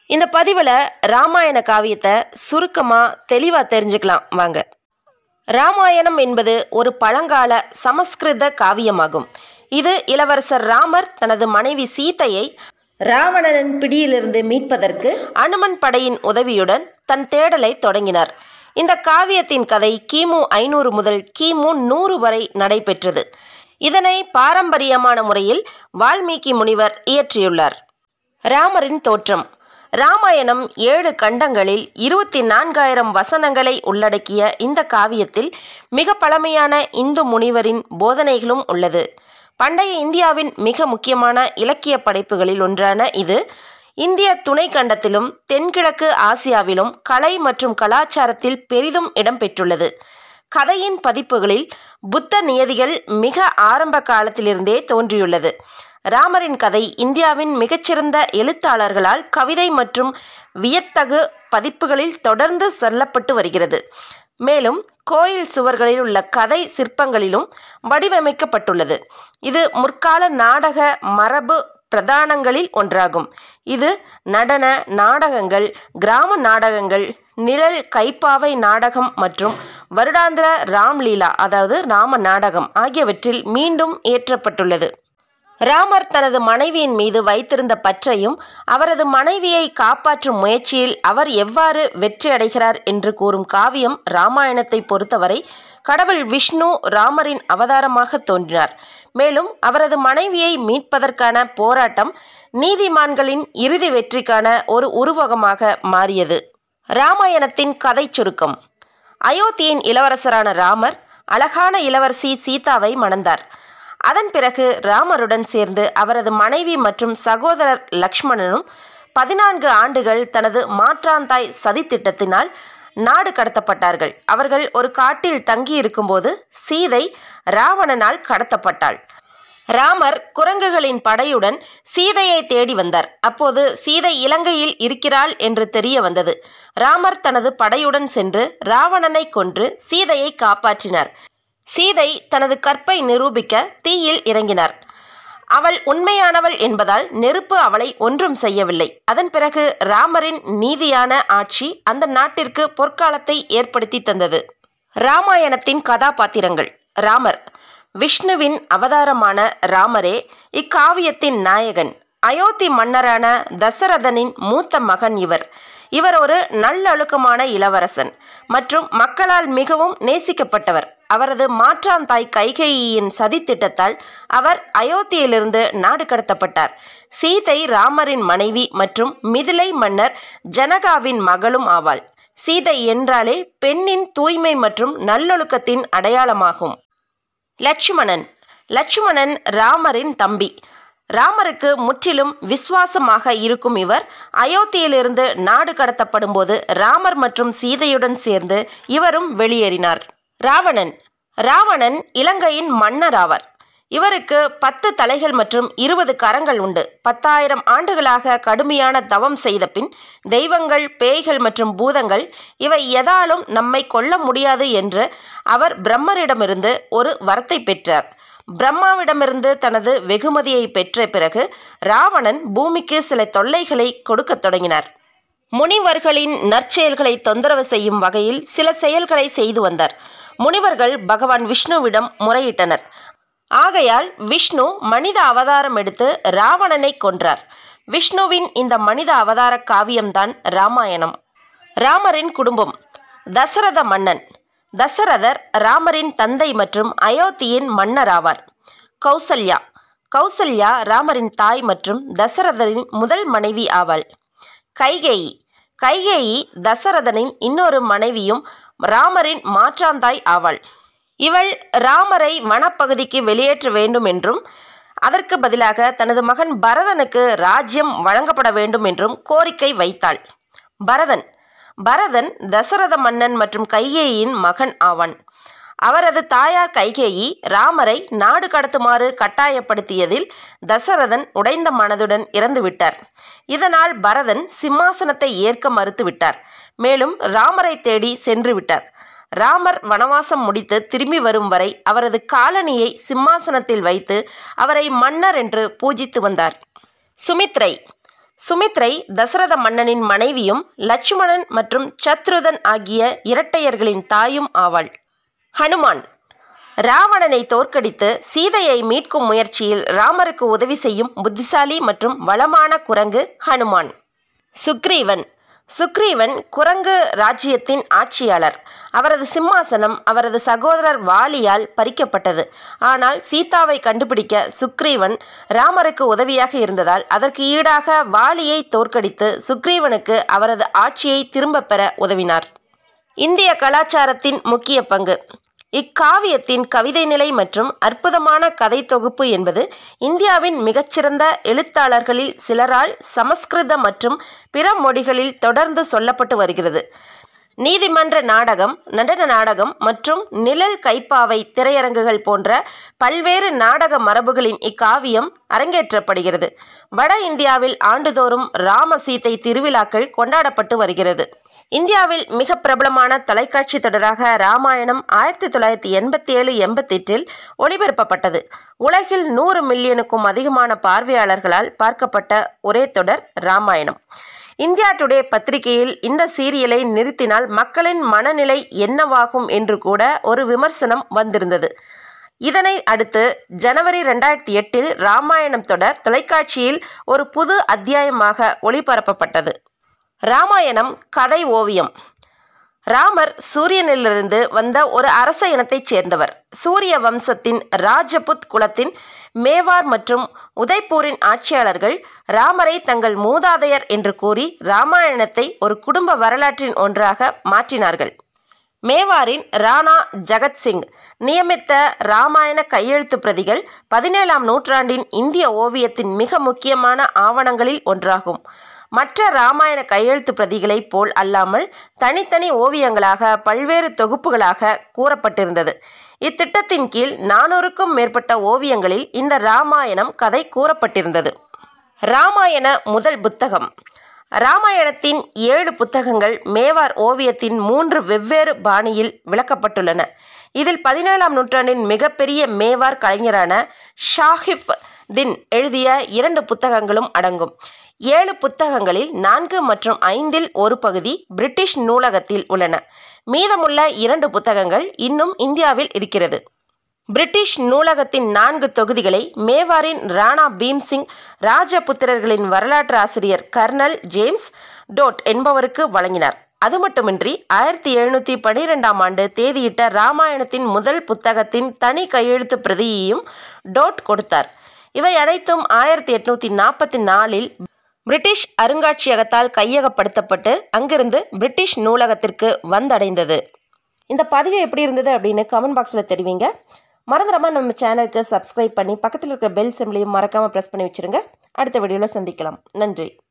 இந்த பதிவில் ராமாயண காவியத்தை சுருக்கமாக தெளிவாக தெரிஞ்சுக்கலாம் வாங்க ராமாயணம் என்பது ஒரு பழங்கால சமஸ்கிருத காவியமாகும் இது இளவரசர் ராமர் தனது மனைவி சீதையை ராவணனின் பிடியிலிருந்து மீட்பதற்கு அனுமன் படையின் உதவியுடன் தன் தேடலை தொடங்கினார் இந்த காவியத்தின் கதை கிமு ஐநூறு முதல் கிமு நூறு வரை நடைபெற்றது இதனை பாரம்பரியமான முறையில் வால்மீகி முனிவர் இயற்றியுள்ளார் ராமரின் தோற்றம் ராமாயணம் ஏழு கண்டங்களில் இருபத்தி நான்காயிரம் வசனங்களை உள்ளடக்கிய இந்த காவியத்தில் மிக பழமையான இந்து முனிவரின் போதனைகளும் உள்ளது பண்டைய இந்தியாவின் மிக முக்கியமான இலக்கிய படைப்புகளில் ஒன்றான இது இந்திய துணைக்கண்டத்திலும் தென்கிழக்கு ஆசியாவிலும் கலை மற்றும் கலாச்சாரத்தில் பெரிதும் இடம்பெற்றுள்ளது கதையின் பதிப்புகளில் புத்த நியதிகள் மிக ஆரம்ப காலத்திலிருந்தே தோன்றியுள்ளது ராமரின் கதை இந்தியாவின் மிகச்சிறந்த எழுத்தாளர்களால் கவிதை மற்றும் வியத்தகு பதிப்புகளில் தொடர்ந்து சொல்லப்பட்டு வருகிறது மேலும் கோயில் சுவர்களில் உள்ள கதை சிற்பங்களிலும் வடிவமைக்கப்பட்டுள்ளது இது முற்கால நாடக மரபு பிரதானங்களில் ஒன்றாகும் இது நடன நாடகங்கள் கிராம நாடகங்கள் நிழல் கைப்பாவை நாடகம் மற்றும் வருடாந்திர ராம்லீலா அதாவது ராம நாடகம் ஆகியவற்றில் மீண்டும் ஏற்றப்பட்டுள்ளது ராமர் தனது மனைவியின் மீது வைத்திருந்த பற்றையும் அவரது மனைவியை காப்பாற்றும் முயற்சியில் அவர் எவ்வாறு வெற்றி அடைகிறார் என்று கூறும் காவியம் ராமாயணத்தை பொறுத்தவரை கடவுள் விஷ்ணு ராமரின் அவதாரமாக தோன்றினார் மேலும் அவரது மனைவியை மீட்பதற்கான போராட்டம் நீதிமான்களின் இறுதி வெற்றிக்கான ஒரு உருவகமாக மாறியது ராமாயணத்தின் கதை சுருக்கம் அயோத்தியின் இளவரசரான ராமர் அழகான இளவரசி சீதாவை மணந்தார் அதன் பிறகு ராமருடன் சேர்ந்து அவரது மனைவி மற்றும் சகோதரர் லக்ஷ்மணனும் பதினான்கு ஆண்டுகள் தனது மாற்றாந்தாய் சதித்திட்டத்தினால் நாடு கடத்தப்பட்டார்கள் அவர்கள் ஒரு காட்டில் தங்கியிருக்கும்போது சீதை ராவணனால் கடத்தப்பட்டாள் ராமர் குரங்குகளின் படையுடன் சீதையை தேடி வந்தார் அப்போது சீதை இலங்கையில் இருக்கிறாள் என்று தெரிய வந்தது ராமர் தனது படையுடன் சென்று ராவணனை கொன்று சீதையை காப்பாற்றினார் சீதை தனது கற்பை நிரூபிக்க தீயில் இறங்கினார் அவள் உண்மையானவள் என்பதால் நெருப்பு அவளை ஒன்றும் செய்யவில்லை அதன் பிறகு ராமரின் நீதியான ஆட்சி அந்த நாட்டிற்கு பொற்காலத்தை ஏற்படுத்தி தந்தது ராமாயணத்தின் கதாபாத்திரங்கள் ராமர் விஷ்ணுவின் அவதாரமான ராமரே இக்காவியத்தின் நாயகன் அயோத்தி மன்னரான தசரதனின் மூத்த மகன் இவர் இவர் ஒரு நல்லொழுக்கமான இளவரசன் மற்றும் மக்களால் மிகவும் நேசிக்கப்பட்டவர் அவரது மாற்றாந்தாய் கைகேயியின் சதித்திட்டத்தால் அவர் அயோத்தியிலிருந்து நாடு கடத்தப்பட்டார் சீதை ராமரின் மனைவி மற்றும் மிதிலை மன்னர் ஜனகாவின் மகளும் ஆவாள் சீதை என்றாலே பெண்ணின் தூய்மை மற்றும் நல்லொழுக்கத்தின் அடையாளமாகும் லட்சுமணன் லட்சுமணன் ராமரின் தம்பி ராமருக்கு முற்றிலும் விசுவாசமாக இருக்கும் இவர் அயோத்தியிலிருந்து நாடு கடத்தப்படும்போது ராமர் மற்றும் சீதையுடன் சேர்ந்து இவரும் வெளியேறினார் ராவணன் ராவணன் இலங்கையின் மன்னர் ஆவார் இவருக்கு பத்து தலைகள் மற்றும் இருபது கரங்கள் உண்டு பத்தாயிரம் ஆண்டுகளாக கடுமையான தவம் செய்த பின் தெய்வங்கள் பேய்கள் மற்றும் பூதங்கள் இவை எதாலும் நம்மை கொல்ல முடியாது என்று அவர் பிரம்மரிடமிருந்து ஒரு வரத்தை பெற்றார் பிரம்மாவிடமிருந்து தனது வெகுமதியை பெற்ற பிறகு ராவணன் பூமிக்கு சில தொல்லைகளை கொடுக்கத் தொடங்கினார் முனிவர்களின் நற்செயல்களை தொந்தரவு செய்யும் வகையில் சில செயல்களை செய்து வந்தார் முனிவர்கள் பகவான் விஷ்ணுவிடம் முறையிட்டனர் ஆகையால் விஷ்ணு மனித அவதாரம் எடுத்து ராவணனை கொன்றார் விஷ்ணுவின் இந்த மனித அவதார காவியம்தான் ராமாயணம் ராமரின் குடும்பம் தசரத மன்னன் தசரதர் ராமரின் தந்தை மற்றும் அயோத்தியின் மன்னர் ஆவார் கௌசல்யா கௌசல்யா ராமரின் தாய் மற்றும் தசரதரின் முதல் மனைவி ஆவாள் கைகேயி கைகேயி தசரதனின் இன்னொரு மனைவியும் ராமரின் மாற்றாந்தாய் ஆவாள் இவள் ராமரை வனப்பகுதிக்கு வெளியேற்ற வேண்டும் என்றும் அதற்கு பதிலாக தனது மகன் பரதனுக்கு ராஜ்யம் வழங்கப்பட வேண்டும் என்றும் கோரிக்கை வைத்தாள் பரதன் பரதன் தசரத மன்னன் மற்றும் கைகேயின் மகன் ஆவான் அவரது தாயார் கைகேயி ராமரை நாடு கடத்துமாறு கட்டாயப்படுத்தியதில் தசரதன் உடைந்த மனதுடன் இறந்துவிட்டார் இதனால் பரதன் சிம்மாசனத்தை ஏற்க மறுத்துவிட்டார் மேலும் ராமரை தேடி சென்று விட்டார் ராமர் வனவாசம் முடித்து திரும்பி வரும் வரை அவரது காலனியை சிம்மாசனத்தில் வைத்து அவரை மன்னர் என்று பூஜித்து வந்தார் சுமித்ரை சுமித்ரை தசரத மன்னனின் மனைவியும் லட்சுமணன் மற்றும் சத்ருதன் ஆகிய இரட்டையர்களின் தாயும் ஆவாள் ஹனுமான் ராவணனை தோற்கடித்து சீதையை மீட்கும் முயற்சியில் ராமருக்கு உதவி செய்யும் புத்திசாலி மற்றும் வளமான குரங்கு ஹனுமான் சுக்ரீவன் சுக்ரீவன் குரங்கு ராஜ்யத்தின் ஆட்சியாளர் அவரது சிம்மாசனம் அவரது சகோதரர் வாலியால் பறிக்கப்பட்டது ஆனால் சீதாவை கண்டுபிடிக்க சுக்ரீவன் ராமருக்கு உதவியாக இருந்ததால் அதற்கு ஈடாக வாலியை தோற்கடித்து சுக்ரீவனுக்கு அவரது ஆட்சியை திரும்பப் பெற உதவினார் இந்திய கலாச்சாரத்தின் முக்கிய பங்கு இக்காவியத்தின் கவிதை நிலை மற்றும் அற்புதமான கதை தொகுப்பு என்பது இந்தியாவின் மிகச்சிறந்த எழுத்தாளர்களில் சிலரால் சமஸ்கிருத மற்றும் பிற மொழிகளில் தொடர்ந்து சொல்லப்பட்டு வருகிறது நீதிமன்ற நாடகம் நடன நாடகம் மற்றும் நிழல் கைப்பாவை திரையரங்குகள் போன்ற பல்வேறு நாடக மரபுகளின் இக்காவியம் அரங்கேற்றப்படுகிறது வட இந்தியாவில் ஆண்டுதோறும் ராம சீதை திருவிழாக்கள் கொண்டாடப்பட்டு வருகிறது இந்தியாவில் மிக பிரபலமான தொலைக்காட்சி தொடராக ராமாயணம் ஆயிரத்தி தொள்ளாயிரத்தி எண்பத்தி ஏழு எண்பத்தெட்டில் ஒளிபரப்பப்பட்டது உலகில் நூறு மில்லியனுக்கும் அதிகமான பார்வையாளர்களால் பார்க்கப்பட்ட ஒரே தொடர் ராமாயணம் இந்தியா டுடே பத்திரிகையில் இந்த சீரியலை நிறுத்தினால் மக்களின் மனநிலை என்னவாகும் என்று கூட ஒரு விமர்சனம் வந்திருந்தது இதனை அடுத்து ஜனவரி ரெண்டாயிரத்தி எட்டில் ராமாயணம் தொடர் தொலைக்காட்சியில் ஒரு புது அத்தியாயமாக ஒளிபரப்பப்பட்டது ராமாயணம் கதை ஓவியம் ராமர் சூரியனிலிருந்து வந்த ஒரு அரச இனத்தைச் சேர்ந்தவர் சூரிய வம்சத்தின் ராஜபுத் குலத்தின் மேவார் மற்றும் உதய்பூரின் ஆட்சியாளர்கள் ராமரை தங்கள் மூதாதையர் என்று கூறி ராமாயணத்தை ஒரு குடும்ப வரலாற்றின் ஒன்றாக மாற்றினார்கள் மேவாரின் ராணா ஜகத்சிங் நியமித்த ராமாயண கையெழுத்து பிரதிகள் பதினேழாம் நூற்றாண்டின் இந்திய ஓவியத்தின் மிக முக்கியமான ஆவணங்களில் ஒன்றாகும் மற்ற ராமாயண கையெழுத்து பிரதிகளைப் போல் அல்லாமல் தனித்தனி ஓவியங்களாக பல்வேறு தொகுப்புகளாக கூறப்பட்டிருந்தது இத்திட்டத்தின் கீழ் நானூறுக்கும் மேற்பட்ட ஓவியங்களில் இந்த ராமாயணம் கதை கூறப்பட்டிருந்தது ராமாயண முதல் புத்தகம் ராமாயணத்தின் ஏழு புத்தகங்கள் மேவார் ஓவியத்தின் மூன்று வெவ்வேறு பாணியில் விளக்கப்பட்டுள்ளன இதில் பதினேழாம் நூற்றாண்டின் மிகப்பெரிய மேவார் கலைஞரான ஷாஹிப் தின் எழுதிய இரண்டு புத்தகங்களும் அடங்கும் ஏழு புத்தகங்களில் நான்கு மற்றும் ஐந்தில் ஒரு பகுதி பிரிட்டிஷ் நூலகத்தில் உள்ளன மீதமுள்ள இரண்டு புத்தகங்கள் இன்னும் இந்தியாவில் இருக்கிறது பிரிட்டிஷ் நூலகத்தின் நான்கு தொகுதிகளை மேவாரின் ராணா பீம்சிங் ராஜபுத்திரர்களின் வரலாற்று ஆசிரியர் கர்னல் ஜேம்ஸ் டோட் என்பவருக்கு வழங்கினார் அது மட்டுமின்றி ஆயிரத்தி எழுநூற்றி பனிரெண்டாம் ஆண்டு தேதியிட்ட ராமாயணத்தின் முதல் புத்தகத்தின் தனி கையெழுத்து பிரதியையும் டோட் கொடுத்தார் இவை அனைத்தும் ஆயிரத்தி எட்நூற்றி நாற்பத்தி நாலில் பிரிட்டிஷ் அருங்காட்சியகத்தால் கையகப்படுத்தப்பட்டு அங்கிருந்து பிரிட்டிஷ் நூலகத்திற்கு வந்தடைந்தது இந்த பதிவு எப்படி இருந்தது அப்படின்னு கமெண்ட் பாக்ஸில் தெரிவிங்க மறந்துடாமல் நம்ம சேனலுக்கு சப்ஸ்கிரைப் பண்ணி பக்கத்தில் இருக்கிற பெல் சிம்லையும் மறக்காமல் ப்ரெஸ் பண்ணி வச்சுருங்க அடுத்த வீடியோவில் சந்திக்கலாம் நன்றி